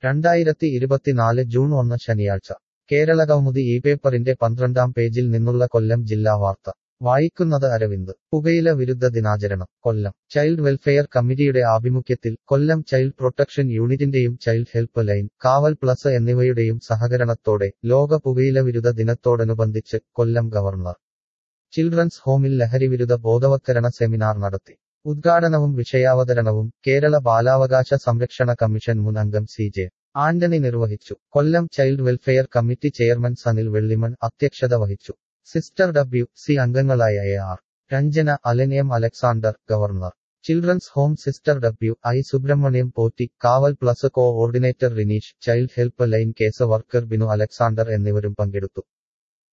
രണ്ടായിരത്തി ഇരുപത്തിനാല് ജൂൺ ഒന്ന് ശനിയാഴ്ച കേരളകൗമുദി ഈ പേപ്പറിന്റെ പന്ത്രണ്ടാം പേജിൽ നിന്നുള്ള കൊല്ലം ജില്ലാ വാർത്ത വായിക്കുന്നത് അരവിന്ദ് പുകയില വിരുദ്ധ ദിനാചരണം കൊല്ലം ചൈൽഡ് വെൽഫെയർ കമ്മിറ്റിയുടെ ആഭിമുഖ്യത്തിൽ കൊല്ലം ചൈൽഡ് പ്രൊട്ടക്ഷൻ യൂണിറ്റിന്റെയും child help line Kaval plus എന്നിവയുടെയും സഹകരണത്തോടെ ലോക പുകയില വിരുദ്ധ ദിനത്തോടനുബന്ധിച്ച് കൊല്ലം ഗവർണർ ചിൽഡ്രൻസ് ഹോമിൽ ലഹരിവിരുദ്ധ ബോധവത്കരണ സെമിനാർ നടത്തി ഉദ്ഘാടനവും വിഷയാവതരണവും കേരള ബാലാവകാശ സംരക്ഷണ കമ്മീഷൻ മുൻ അംഗം സി ജെ ആന്റണി നിർവഹിച്ചു Kollam child welfare committee chairman Sanil Vellimon അധ്യക്ഷത വഹിച്ചു സിസ്റ്റർ ഡബ്ല്യു സി അംഗങ്ങളായ എ ആർ രഞ്ജന അലനിയം Alexander governor children's home sister W I Subramaniam Potti Kaval plus coordinator Rineesh child help line case worker Binu Alexander എന്നിവരും പങ്കെടുത്തു